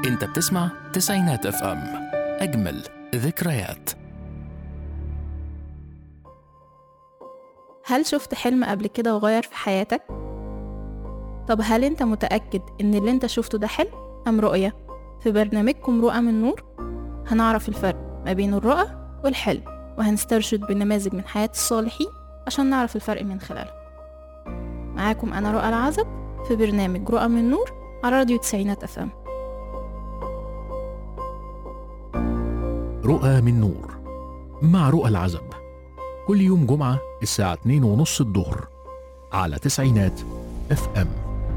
انت بتسمع تسعينات اف ام اجمل ذكريات هل شفت حلم قبل كده وغير في حياتك؟ طب هل انت متأكد ان اللي انت شفته ده حلم أم رؤية؟ في برنامجكم رؤى من نور هنعرف الفرق ما بين الرؤى والحلم وهنسترشد بنماذج من حياة الصالحين عشان نعرف الفرق من خلاله معاكم أنا رؤى العزب في برنامج رؤى من نور على راديو تسعينات أف أم رؤى من نور مع رؤى العزب كل يوم جمعة الساعة 2 ونص الظهر على تسعينات اف ام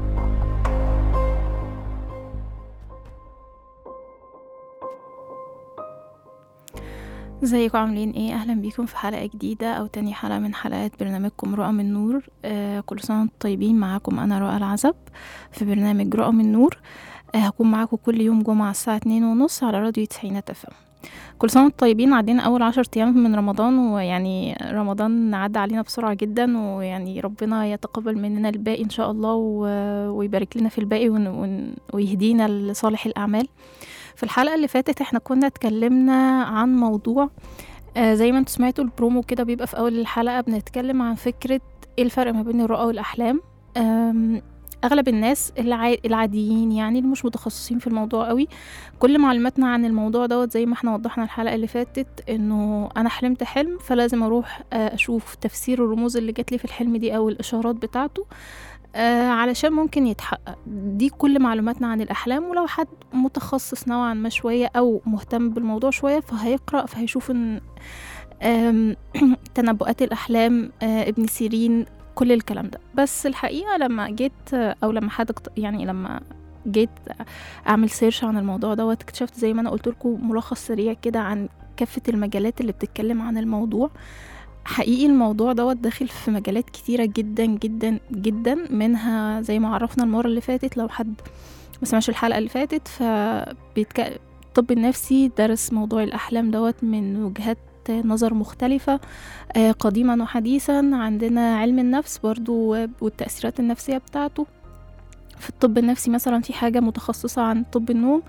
ازيكم عاملين ايه اهلا بيكم في حلقه جديده او تاني حلقه من حلقات برنامجكم رؤى من نور آه كل سنه وانتم طيبين معاكم انا رؤى العزب في برنامج رؤى من نور آه هكون معاكم كل يوم جمعه الساعه اتنين ونص على راديو تسعينات اف ام كل سنه وانتم طيبين عدينا اول عشر ايام من رمضان ويعني رمضان عدى علينا بسرعه جدا ويعني ربنا يتقبل مننا الباقي ان شاء الله و- ويبارك لنا في الباقي ون- ون- ويهدينا لصالح الاعمال في الحلقة اللي فاتت احنا كنا اتكلمنا عن موضوع آه زي ما انتوا سمعتوا البرومو كده بيبقى في أول الحلقة بنتكلم عن فكرة ايه الفرق ما بين الرؤى والأحلام آم، أغلب الناس الع- العاديين يعني اللي مش متخصصين في الموضوع قوي كل معلوماتنا عن الموضوع دوت زي ما احنا وضحنا الحلقة اللي فاتت انه انا حلمت حلم فلازم اروح آه، اشوف تفسير الرموز اللي جات لي في الحلم دي او الاشارات بتاعته آه علشان ممكن يتحقق دي كل معلوماتنا عن الأحلام ولو حد متخصص نوعا ما شوية أو مهتم بالموضوع شوية فهيقرأ فهيشوف إن آم، تنبؤات الأحلام آه، ابن سيرين كل الكلام ده بس الحقيقة لما جيت آه، أو لما حد اقت- يعني لما جيت أعمل سيرش عن الموضوع دوت اكتشفت زي ما أنا قلت لكم ملخص سريع كده عن كافة المجالات اللي بتتكلم عن الموضوع حقيقي الموضوع دوت داخل في مجالات كتيرة جدا جدا جدا منها زي ما عرفنا المرة اللي فاتت لو حد ما سمعش الحلقة اللي فاتت فبيتك... الطب النفسي درس موضوع الأحلام دوت من وجهات نظر مختلفة آه، قديما وحديثا عندنا علم النفس برضو والتأثيرات النفسية بتاعته في الطب النفسي مثلا في حاجة متخصصة عن طب النوم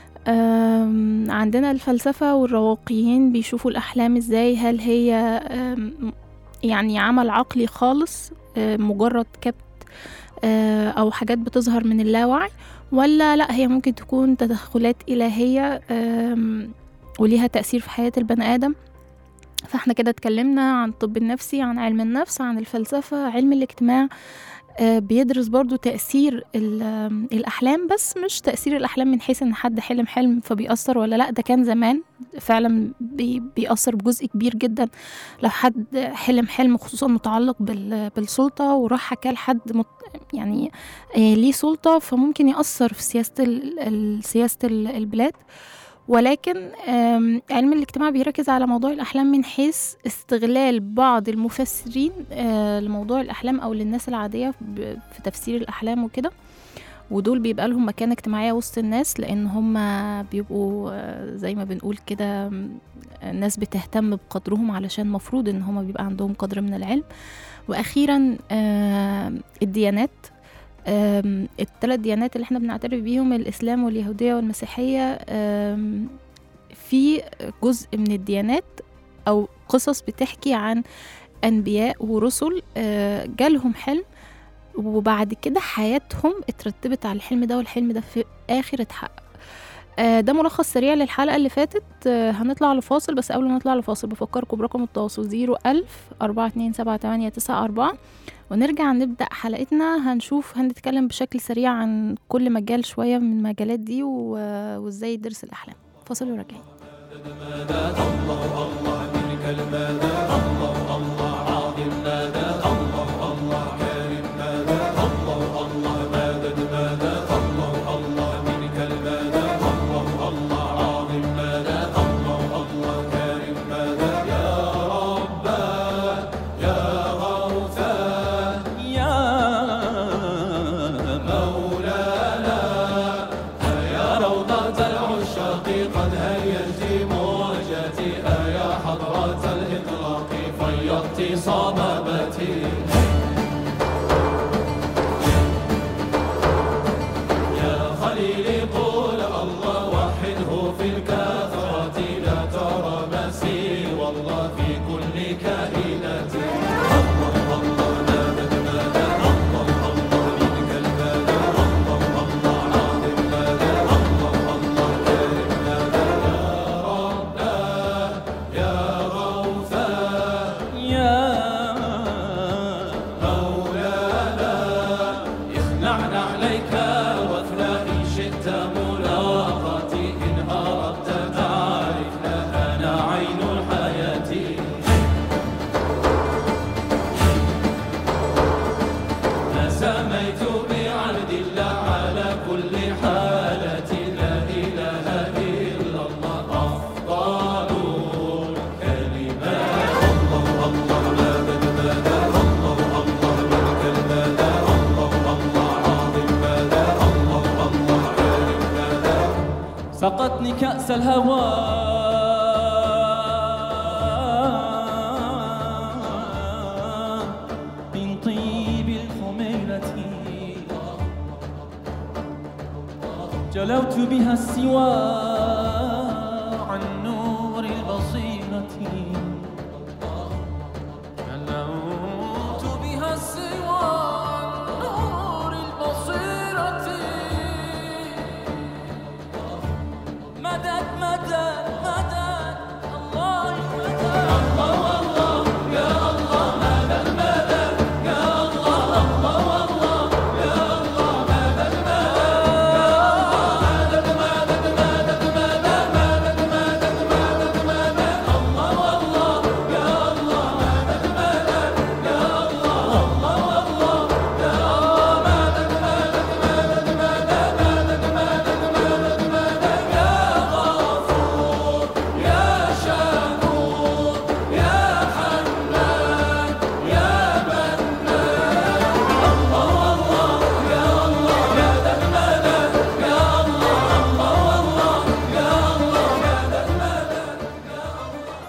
آم، عندنا الفلسفة والرواقيين بيشوفوا الأحلام ازاي هل هي آم، يعني عمل عقلي خالص آه، مجرد كبت آه، أو حاجات بتظهر من اللاوعي ولا لأ هي ممكن تكون تدخلات إلهية آم، وليها تأثير في حياة البني آدم فاحنا كده اتكلمنا عن الطب النفسي عن علم النفس عن الفلسفة علم الاجتماع آه، بيدرس برضو تأثير ال- آم، الأحلام بس مش تأثير الأحلام من حيث إن حد حلم حلم فبيأثر ولا لأ ده كان زمان فعلا بي بيأثر بجزء كبير جدا لو حد حلم حلم خصوصا متعلق بال- بالسلطة وراح حكاه لحد مت يعني آه، ليه سلطة فممكن يأثر في سياسة ال- ال- سياسة ال- البلاد ولكن آم، علم الاجتماع بيركز على موضوع الأحلام من حيث استغلال بعض المفسرين آه، لموضوع الأحلام أو للناس العادية ب- في تفسير الأحلام وكده ودول بيبقى لهم مكانة اجتماعية وسط الناس لأن هم بيبقوا آه، زي ما بنقول كده م، الناس بتهتم بقدرهم علشان مفروض إن هم بيبقى عندهم قدر من العلم وأخيرا آه، الديانات آم، الثلاث ديانات اللي احنا بنعترف بيهم الإسلام واليهودية والمسيحية آم، في جزء من الديانات أو قصص بتحكي عن أنبياء ورسل آه، جالهم حلم وبعد كده حياتهم اترتبت على الحلم ده والحلم ده في آخر اتحقق آه، ده ملخص سريع للحلقة اللي فاتت آه، هنطلع لفاصل بس قبل ما نطلع لفاصل بفكركم برقم التواصل زيرو ألف أربعة اتنين سبعة تمانية تسعة أربعة ونرجع نبدأ حلقتنا هنشوف هنتكلم بشكل سريع عن كل مجال شوية من المجالات دي و- وازاي يدرس الأحلام فاصل وراجعين يا مولانا يا روضة العشاق قد هيجت موجتي يا حضرة الإطلاق نعن عليك واثنى إن شئت ملاقاتي إن أردت تعرف أنا عين الحياة تسميت بعهد الله على كل حالة لا إله إلا الله أفضل الكلمات الله الله لا بدل الله الله ملك المدى الله الله عظيم مدى الله الله عالم مدى سقتني كأس الهوى من طيب الخميلة جلوت بها السوى عن نور البصيرة جلوت بها السوى عن نور البصيرة مدد مدد مدد الله مدد الله الله يا الله مدد مدد يا الله الله الله يا الله مدد مدد مدد مدد مدد مدد مدد مدد الله الله يا الله مدد مدد يا الله الله الله يا الله مدد مدد مدد مدد مدد مدد مدد يا غفور يا شكور يا حنان يا منان الله الله يا الله مدد مدد يا الله الله الله يا الله مدد مدد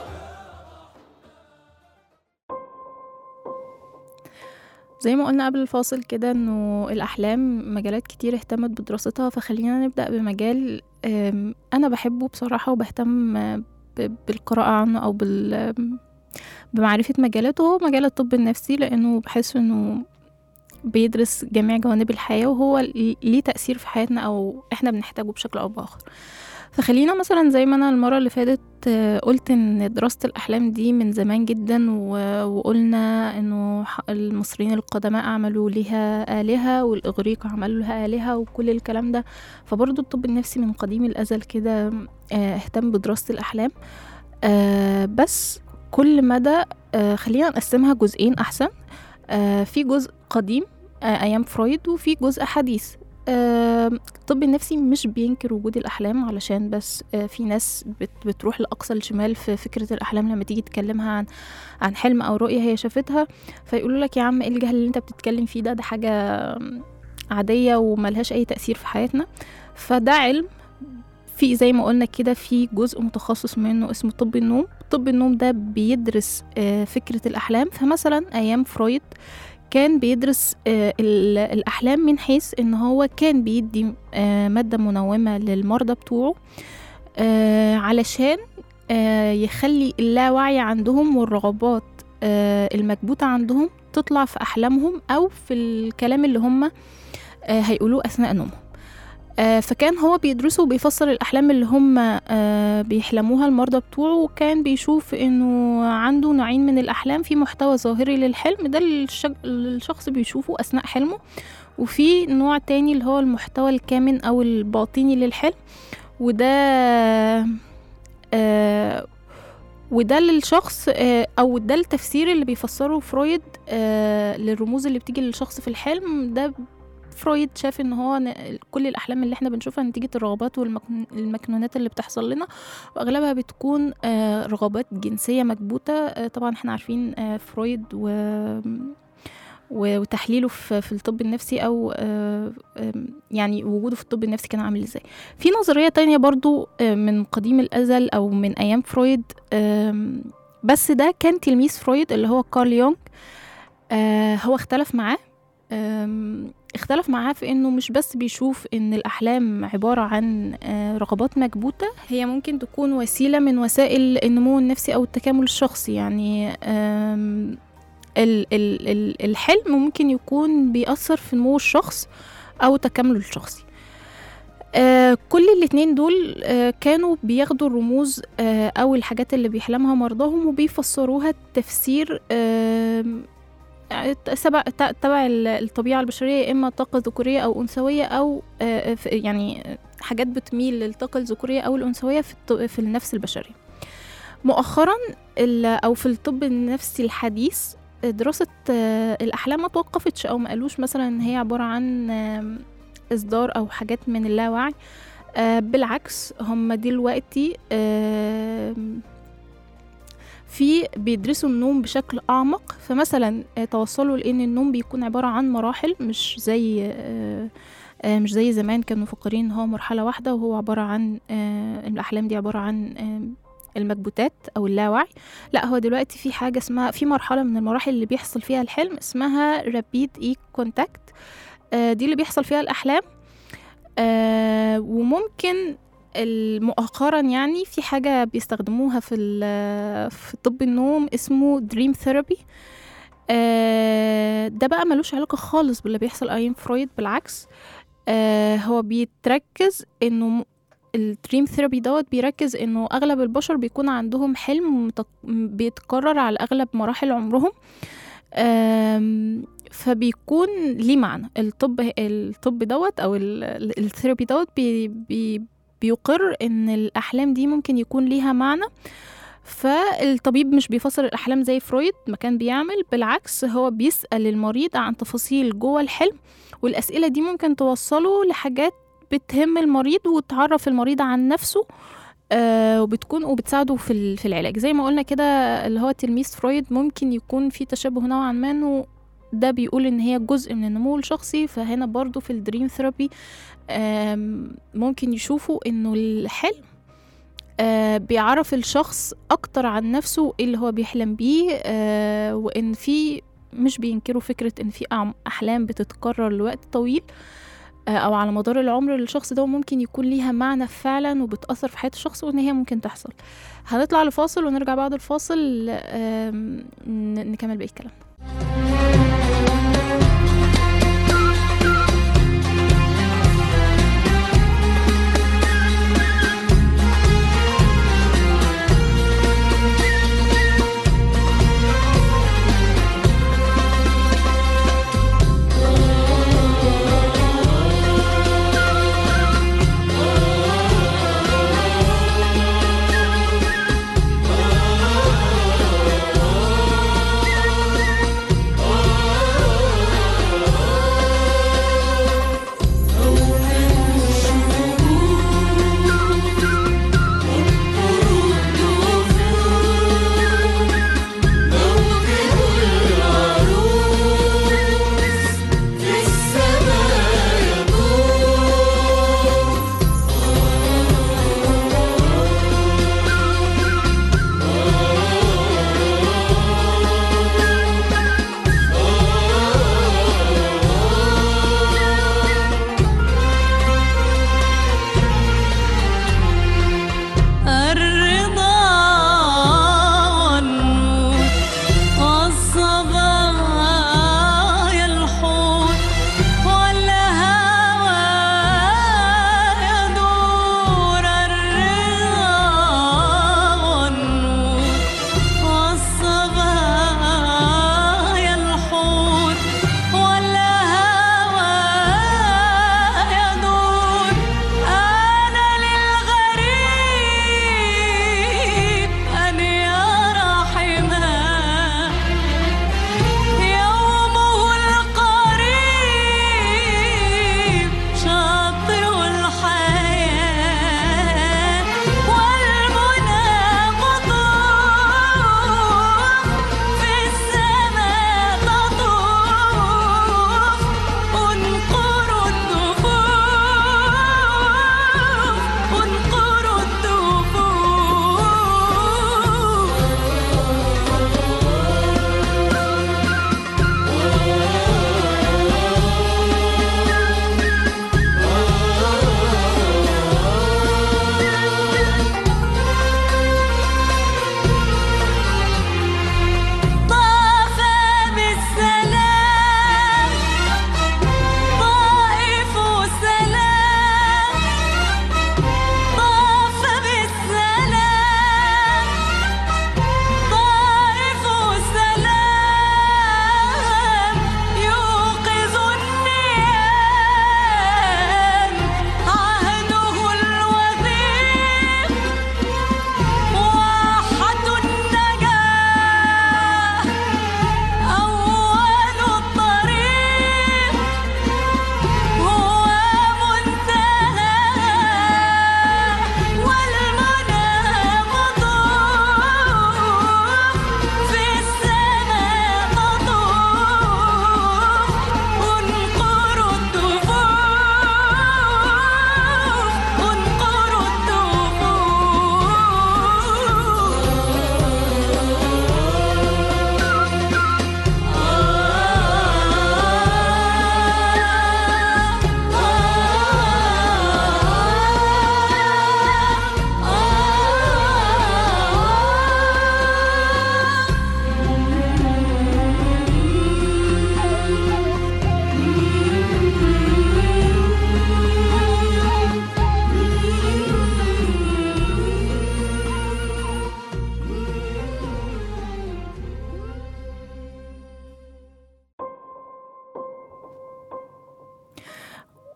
زي ما قلنا قبل الفاصل كده انه الاحلام مجالات كتير اهتمت بدراستها فخلينا نبدا بمجال آم، انا بحبه بصراحه وبهتم آه، ب- بالقراءه عنه او بال بمعرفه مجالاته هو مجال الطب النفسي لانه بحس انه بيدرس جميع جوانب الحياه وهو ل- ليه تاثير في حياتنا او احنا بنحتاجه بشكل او باخر فخلينا مثلا زي ما انا المره اللي فاتت آه، قلت ان دراسه الاحلام دي من زمان جدا و- وقلنا انه ح- المصريين القدماء عملوا لها آلهة والإغريق عملوا لها آلهة وكل الكلام ده فبرضه الطب النفسي من قديم الأزل كده آه، اهتم بدراسة الأحلام آه، بس كل مدى آه، خلينا نقسمها جزئين أحسن آه، في جزء قديم آه، أيام فرويد وفي جزء حديث آه، الطب النفسي مش بينكر وجود الأحلام علشان بس آه، في ناس بت- بتروح لأقصى الشمال في فكرة الأحلام لما تيجي تكلمها عن عن حلم أو رؤية هي شافتها فيقولوا لك يا عم ايه الجهل اللي انت بتتكلم فيه ده ده حاجة عادية وملهاش أي تأثير في حياتنا فده علم في زي ما قلنا كده في جزء متخصص منه اسمه طب النوم طب النوم ده بيدرس آه، فكرة الأحلام فمثلا أيام فرويد كان بيدرس آه، ال- الأحلام من حيث إن هو كان بيدي آه، مادة منومة للمرضى بتوعه آه، علشان آه، يخلي اللاوعي عندهم والرغبات آه، المكبوتة عندهم تطلع في أحلامهم أو في الكلام اللي هم آه، هيقولوه أثناء نومهم آه، فكان هو بيدرسه وبيفسر الأحلام اللي هم آه، بيحلموها المرضى بتوعه وكان بيشوف إنه عنده نوعين من الأحلام في محتوى ظاهري للحلم ده الشج- الشخص بيشوفه أثناء حلمه وفي نوع تاني اللي هو المحتوى الكامن أو الباطني للحلم وده آه وده للشخص آه او ده التفسير اللي بيفسره فرويد آه للرموز اللي بتيجي للشخص في الحلم ده فرويد شاف ان هو ن- كل الاحلام اللي احنا بنشوفها نتيجه الرغبات والمكنونات اللي بتحصل لنا واغلبها بتكون آه رغبات جنسيه مكبوته آه طبعا احنا عارفين آه فرويد و و- وتحليله في في الطب النفسي او آه، آم، يعني وجوده في الطب النفسي كان عامل ازاي في نظريه تانية برضو آه، من قديم الازل او من ايام فرويد آم، بس ده كان تلميذ فرويد اللي هو كارل يونغ آه، هو اختلف معاه آم، اختلف معاه في انه مش بس بيشوف ان الاحلام عباره عن آه، رغبات مكبوته هي ممكن تكون وسيله من وسائل النمو النفسي او التكامل الشخصي يعني آم، ال- ال- ال- الحلم ممكن يكون بيأثر في نمو الشخص أو تكامله الشخصي آه كل الاتنين دول آه كانوا بياخدوا الرموز آه أو الحاجات اللي بيحلمها مرضاهم وبيفسروها تفسير آه تبع تبع ال- الطبيعة البشرية يا إما طاقة ذكورية أو أنثوية أو آه، في- يعني حاجات بتميل للطاقة الذكورية أو الأنثوية في الط- في النفس البشري مؤخرا ال- أو في الطب النفسي الحديث دراسة آه، الأحلام ما توقفتش أو ما قالوش مثلا إن هي عبارة عن آم، إصدار أو حاجات من اللاوعي آه، بالعكس هم دلوقتي آم، في بيدرسوا النوم بشكل أعمق فمثلا آه، توصلوا لأن النوم بيكون عبارة عن مراحل مش زي آه، آه، مش زي زمان كانوا مفكرين ان هو مرحلة واحدة وهو عبارة عن آه، الأحلام دي عبارة عن آه، المكبوتات أو اللاوعي لا هو دلوقتي في حاجة اسمها في مرحلة من المراحل اللي بيحصل فيها الحلم اسمها رابيد اي كونتاكت دي اللي بيحصل فيها الأحلام آه، وممكن ال- مؤخرا يعني في حاجة بيستخدموها في ال- في طب النوم اسمه دريم ثيرابي ده بقى ملوش علاقة خالص باللي بيحصل أيام فرويد بالعكس آه، هو بيتركز انه م- الدريم ثيرابي دوت بيركز انه اغلب البشر بيكون عندهم حلم متك- بيتكرر على اغلب مراحل عمرهم آم، فبيكون ليه معنى الطب الطب دوت او ال- ال- الثيرابي دوت بي بي بيقر ان الاحلام دي ممكن يكون ليها معنى فالطبيب مش بيفسر الاحلام زي فرويد ما كان بيعمل بالعكس هو بيسال المريض عن تفاصيل جوه الحلم والاسئله دي ممكن توصله لحاجات بتهم المريض وتعرف المريض عن نفسه آه وبتكون وبتساعده في ال- في العلاج زي ما قلنا كده اللي هو تلميذ فرويد ممكن يكون في تشابه نوعا ما انه ده بيقول ان هي جزء من النمو الشخصي فهنا برضو في الدريم ثيرابي آم، ممكن يشوفوا انه الحلم آه، بيعرف الشخص اكتر عن نفسه ايه اللي هو بيحلم بيه آه، وان في مش بينكروا فكرة ان في أعم- احلام بتتكرر لوقت طويل آه، او على مدار العمر للشخص ده ممكن يكون ليها معنى فعلا وبتأثر في حياة الشخص وان هي ممكن تحصل هنطلع لفاصل ونرجع بعد الفاصل آم، ن- نكمل بقية الكلام Thank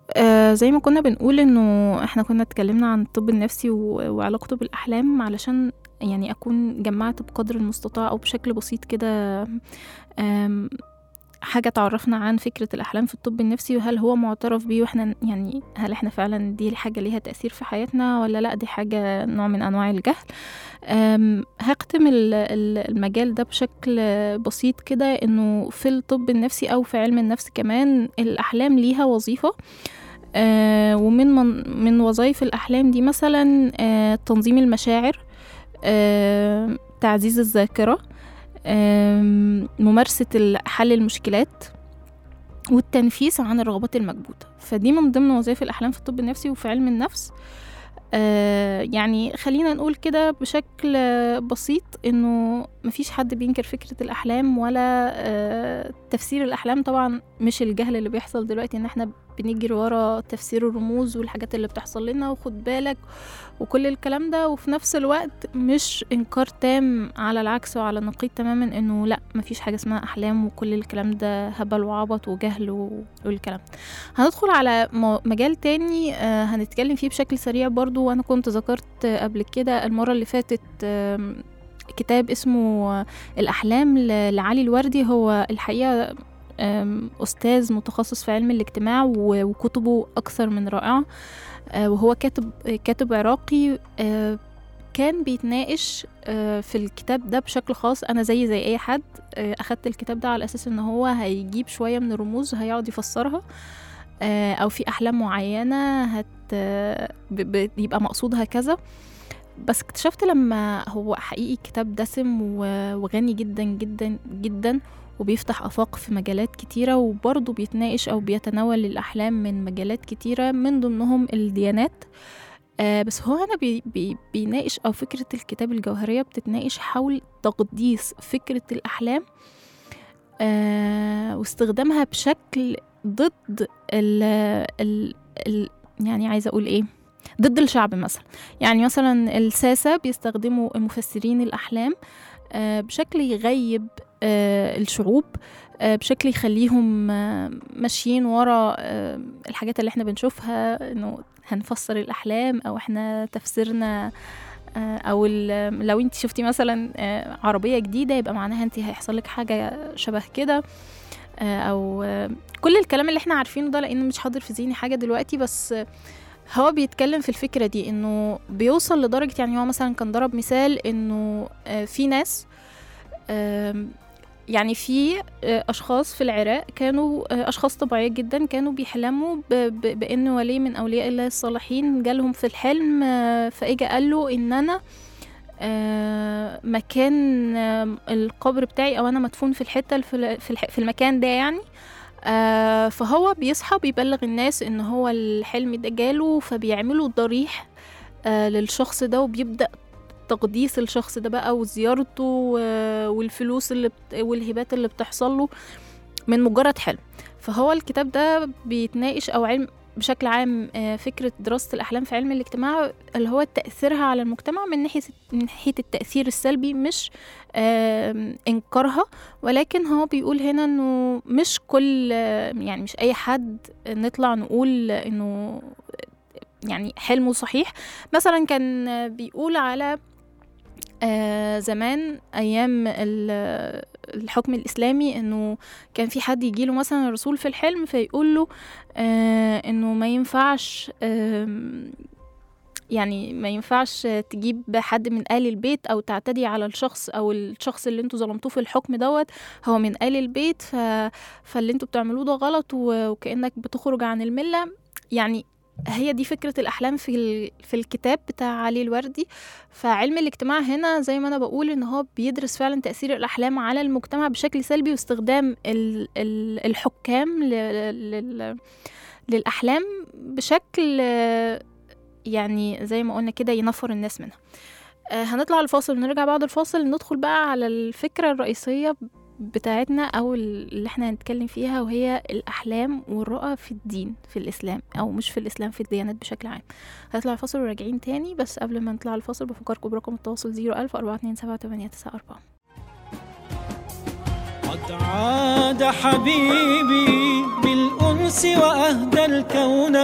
آه زي ما كنا بنقول انه احنا كنا اتكلمنا عن الطب النفسي و- وعلاقته بالاحلام علشان يعني اكون جمعت بقدر المستطاع او بشكل بسيط كده آم، حاجة تعرفنا عن فكرة الأحلام في الطب النفسي وهل هو معترف بيه وإحنا يعني هل إحنا فعلا دي حاجة ليها تأثير في حياتنا ولا لأ دي حاجة نوع من أنواع الجهل أم، هختم ال- ال- المجال ده بشكل بسيط كده إنه في الطب النفسي أو في علم النفس كمان الأحلام ليها وظيفة آه، ومن من, من وظائف الأحلام دي مثلا آه، تنظيم المشاعر آه، تعزيز الذاكرة آم، ممارسة ال- حل المشكلات والتنفيس عن الرغبات المكبوتة فدي من ضمن وظائف الأحلام في الطب النفسي وفي علم النفس آه يعني خلينا نقول كده بشكل آه، بسيط انه مفيش حد بينكر فكرة الأحلام ولا آه تفسير الأحلام طبعا مش الجهل اللي بيحصل دلوقتي ان احنا بنجري ورا تفسير الرموز والحاجات اللي بتحصل لنا وخد بالك وكل الكلام ده وفي نفس الوقت مش انكار تام على العكس وعلى النقيض تماما انه لا مفيش حاجه اسمها احلام وكل الكلام ده هبل وعبط وجهل و- والكلام ده. هندخل على مو- مجال تاني آه، هنتكلم فيه بشكل سريع برضو وانا كنت ذكرت آه، قبل كده المره اللي فاتت آم، كتاب اسمه آه، الاحلام ل- لعلي الوردي هو الحقيقه آم، استاذ متخصص في علم الاجتماع و- وكتبه اكثر من رائعه آه، وهو كاتب كاتب عراقي آه، كان بيتناقش آه، في الكتاب ده بشكل خاص انا زي زي اي حد آه، اخدت الكتاب ده على اساس ان هو هيجيب شويه من الرموز هيقعد يفسرها آه، او في احلام معينه هت ب- ب- بيبقى مقصودها كذا بس اكتشفت لما هو حقيقي كتاب دسم و- وغني جدا جدا جدا وبيفتح آفاق في مجالات كتيرة وبرضه بيتناقش أو بيتناول الأحلام من مجالات كتيرة من ضمنهم الديانات آه بس هو هنا بي بي بيناقش أو فكرة الكتاب الجوهرية بتتناقش حول تقديس فكرة الأحلام آه واستخدامها بشكل ضد ال ال ال يعني عايزة أقول إيه ضد الشعب مثلا يعني مثلا الساسة بيستخدموا مفسرين الأحلام آه، بشكل يغيب آه، الشعوب آه، بشكل يخليهم آه، ماشيين ورا آه، الحاجات اللي احنا بنشوفها انه هنفسر الأحلام أو احنا تفسيرنا آه، او ال- لو انت شفتي مثلا آه، عربيه جديده يبقى معناها انت هيحصل لك حاجه شبه كده آه، او آه، كل الكلام اللي احنا عارفينه ده لانه مش حاضر في ذهني حاجه دلوقتي بس آه، هو بيتكلم في الفكره دي انه بيوصل لدرجه يعني هو مثلا كان ضرب مثال انه آه، في ناس آم، يعني في آه، اشخاص في العراق كانوا آه، اشخاص طبيعيه جدا كانوا بيحلموا ب- ب- بان ولي من اولياء الله الصالحين جالهم في الحلم آه، فاجا قال له ان انا آه، مكان آه، القبر بتاعي او انا مدفون في الحته الفل- في الح- في المكان ده يعني آه، فهو بيصحى بيبلغ الناس ان هو الحلم ده جاله فبيعملوا ضريح آه، للشخص ده وبيبدأ تقديس الشخص ده بقى وزيارته و- والفلوس اللي بت... والهبات اللي بتحصل له من مجرد حلم فهو الكتاب ده بيتناقش او علم بشكل عام آه، فكرة دراسة الأحلام في علم الاجتماع اللي هو تأثيرها على المجتمع من ناحية من ناحية التأثير السلبي مش آم، إنكارها ولكن هو بيقول هنا إنه مش كل آه، يعني مش أي حد نطلع نقول إنه يعني حلمه صحيح مثلا كان آه، بيقول على آه زمان ايام ال- الحكم الاسلامي انه كان في حد يجيله مثلا الرسول في الحلم فيقول له آه انه ما ينفعش آم، يعني ما ينفعش تجيب حد من آل البيت أو تعتدي على الشخص أو الشخص اللي انتوا ظلمتوه في الحكم دوت هو من آل البيت ف... فاللي انتوا بتعملوه ده غلط و... وكأنك بتخرج عن الملة يعني هي دي فكرة الأحلام في ال... في الكتاب بتاع علي الوردي فعلم الاجتماع هنا زي ما أنا بقول إن هو بيدرس فعلا تأثير الأحلام على المجتمع بشكل سلبي واستخدام ال... ال... الحكام ل... لل... للأحلام بشكل آه، يعني زي ما قلنا كده ينفر الناس منها آه، هنطلع الفاصل ونرجع بعد الفاصل ندخل بقى على الفكرة الرئيسية بتاعتنا أو اللي احنا هنتكلم فيها وهي الأحلام والرؤى في الدين في الإسلام أو مش في الإسلام في الديانات بشكل عام هنطلع الفاصل وراجعين تاني بس قبل ما نطلع الفاصل بفكركم برقم التواصل 01000 427 قد عاد حبيبي بالأنس وأهدى الكون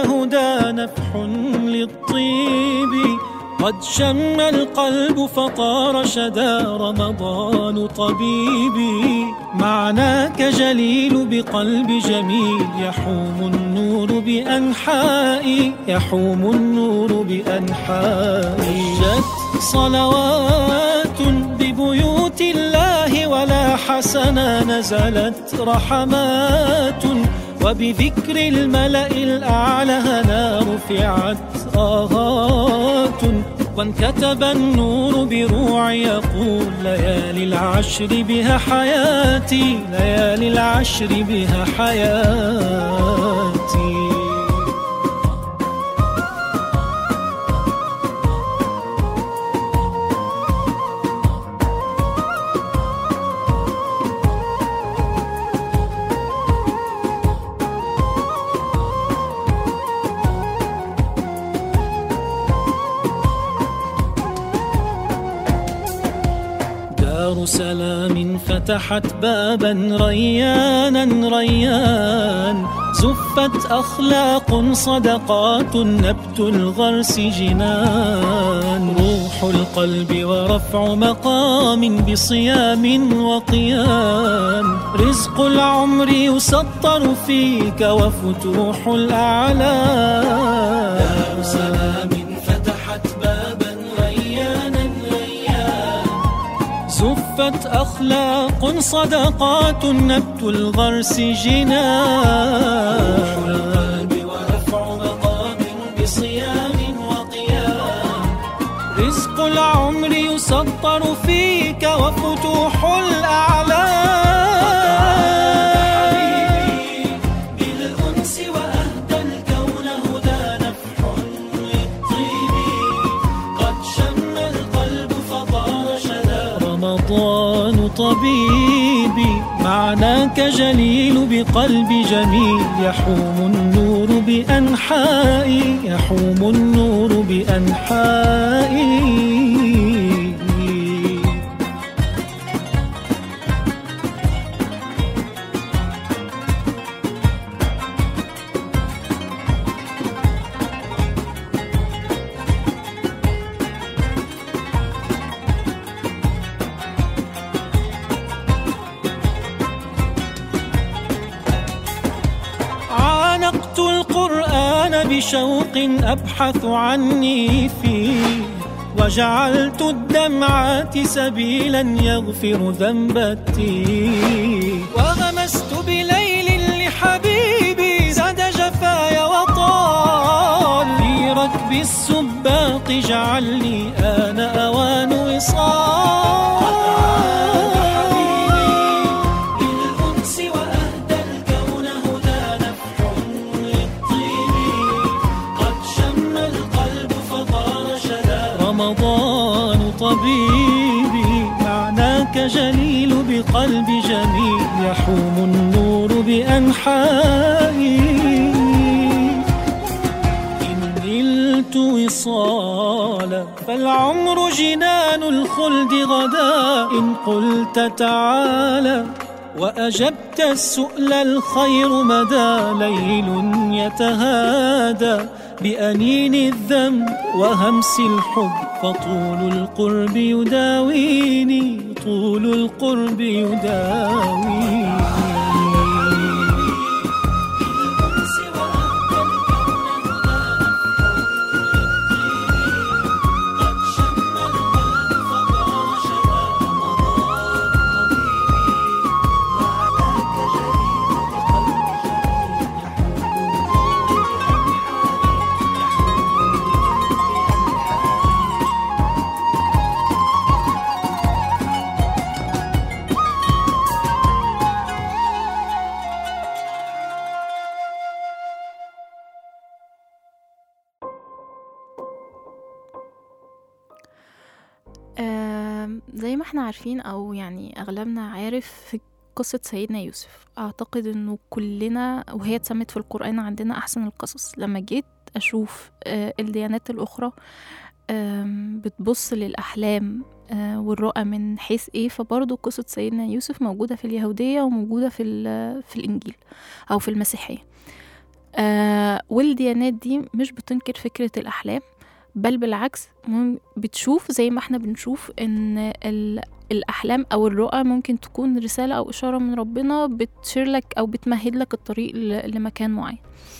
الطيب قد شم القلب فطار شدا رمضان طبيبي معناك جليل بقلب جميل يحوم النور بأنحائي يحوم النور بأنحائي جت صلوات ببيوت الله ولا حسنا نزلت رحمات وبذكر الملأ الأعلى هنا رفعت آهات وانكتب النور بروع يقول ليالي العشر بها حياتي ليالي العشر بها حياتي دار سلام فتحت بابا ريانا ريان زفت أخلاق صدقات نبت الغرس جنان روح القلب ورفع مقام بصيام وقيام رزق العمر يسطر فيك وفتوح الأعلام دار سلام فتحت بابا ريانا ريان زفت أخلاق صدقات نبت الغرس جنان روح القلب ورفع مقام بصيام وقيام رزق العمر يسطر فيك وفتوح الأعلام بالأنس وأهدى الكون هدى نفح للطيب قد شم القلب فطار شدا رمضان طبيبي معناك جليل بقلب جميل يحوم النور بأنحائي يحوم النور بأنحائي عانقت القرآن بشوق أبحث عني فيه وجعلت الدمعات سبيلا يغفر ذنب التيه وغمست بليل لحبيبي زاد جفايا وطال في ركب السباق جعلني آن أوان وصال بالأنس وأهدى الكون هدى نفح للطيب قد شم القلب فطار شدا رمضان طبيبي معناك جليل بقلب جميل يحوم النور بأنحائي إن نلت وصالا فالعمر جنان الخلد غدا إن قلت تعالى وأجبت السؤل الخير مدى ليل يتهادى بأنين الذنب وهمس الحب فطول القرب يداويني طول القرب يداويني آم، زي ما احنا عارفين او يعني اغلبنا عارف في قصة سيدنا يوسف اعتقد انه كلنا وهي اتسمت في القرآن عندنا احسن القصص لما جيت اشوف آه، الديانات الاخرى آم، بتبص للاحلام آه، والرؤى من حيث ايه فبرضه قصة سيدنا يوسف موجودة في اليهودية وموجودة في, ال- في الانجيل او في المسيحية آه والديانات دي مش بتنكر فكرة الأحلام بل بالعكس مم- بتشوف زي ما احنا بنشوف ان ال- الأحلام أو الرؤى ممكن تكون رسالة أو إشارة من ربنا بتشير لك أو بتمهد لك الطريق ل- لمكان معين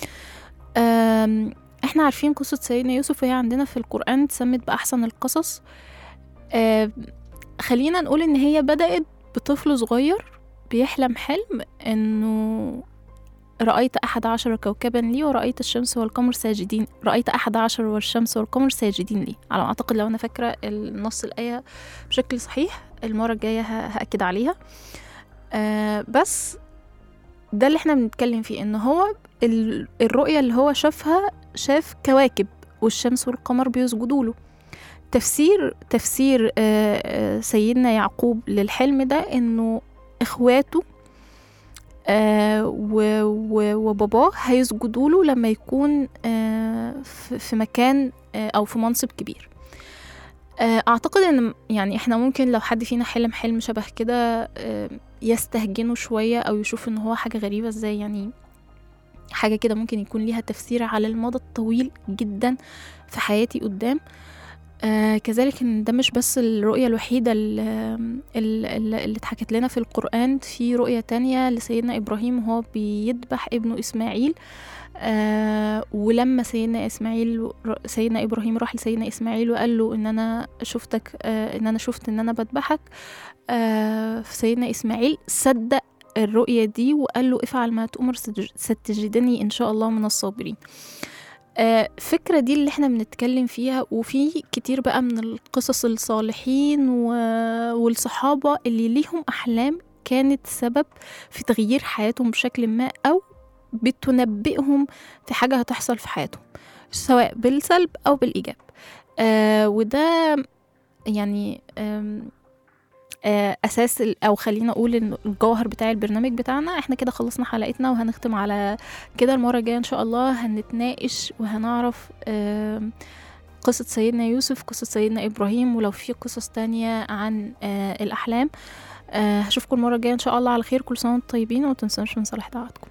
أم، احنا عارفين قصة سيدنا يوسف وهي عندنا في القرآن اتسمت بأحسن القصص أم، خلينا نقول إن هي بدأت بطفل صغير بيحلم حلم إنه رأيت أحد عشر كوكبا لي ورأيت الشمس والقمر ساجدين رأيت أحد عشر والشمس والقمر ساجدين لي على ما أعتقد لو أنا فاكرة النص الآية بشكل صحيح المرة الجاية ه- هأكد عليها آه بس ده اللي احنا بنتكلم فيه ان هو ال- الرؤية اللي هو شافها شاف كواكب والشمس والقمر بيسجدوا له تفسير تفسير آه، آه، سيدنا يعقوب للحلم ده انه اخواته آه، و- و- وباباه هيسجدوا له لما يكون آه، في في مكان آه، او في منصب كبير آه، اعتقد ان يعني احنا ممكن لو حد فينا حلم حلم شبه كده آه، يستهجنه شويه او يشوف ان هو حاجه غريبه ازاي يعني حاجه كده ممكن يكون ليها تفسير على المدى الطويل جدا في حياتي قدام آه كذلك ان ده مش بس الرؤية الوحيدة ال- ال- ال- اللي اتحكت لنا في القرآن في رؤية تانية لسيدنا إبراهيم وهو بيذبح ابنه إسماعيل آه ولما سيدنا إسماعيل سيدنا إبراهيم راح لسيدنا إسماعيل وقال له إن أنا شفتك آه إن أنا شفت إن أنا بذبحك آه سيدنا إسماعيل صدق الرؤية دي وقال له افعل ما تؤمر ستج- ستجدني إن شاء الله من الصابرين آه، الفكرة دي اللي احنا بنتكلم فيها وفي كتير بقى من القصص الصالحين و- والصحابة اللي ليهم أحلام كانت سبب في تغيير حياتهم بشكل ما أو بتنبئهم في حاجة هتحصل في حياتهم سواء بالسلب أو بالإيجاب آه وده يعني آم، آه، اساس ال- او خلينا اقول ان الجوهر بتاع البرنامج بتاعنا احنا كده خلصنا حلقتنا وهنختم على كده المره الجايه ان شاء الله هنتناقش وهنعرف آم، قصة سيدنا يوسف قصة سيدنا إبراهيم ولو في قصص تانية عن آه، الأحلام آه، هشوفكم المرة الجاية إن شاء الله على خير كل سنة وانتم طيبين ومتنسوش من صالح دعواتكم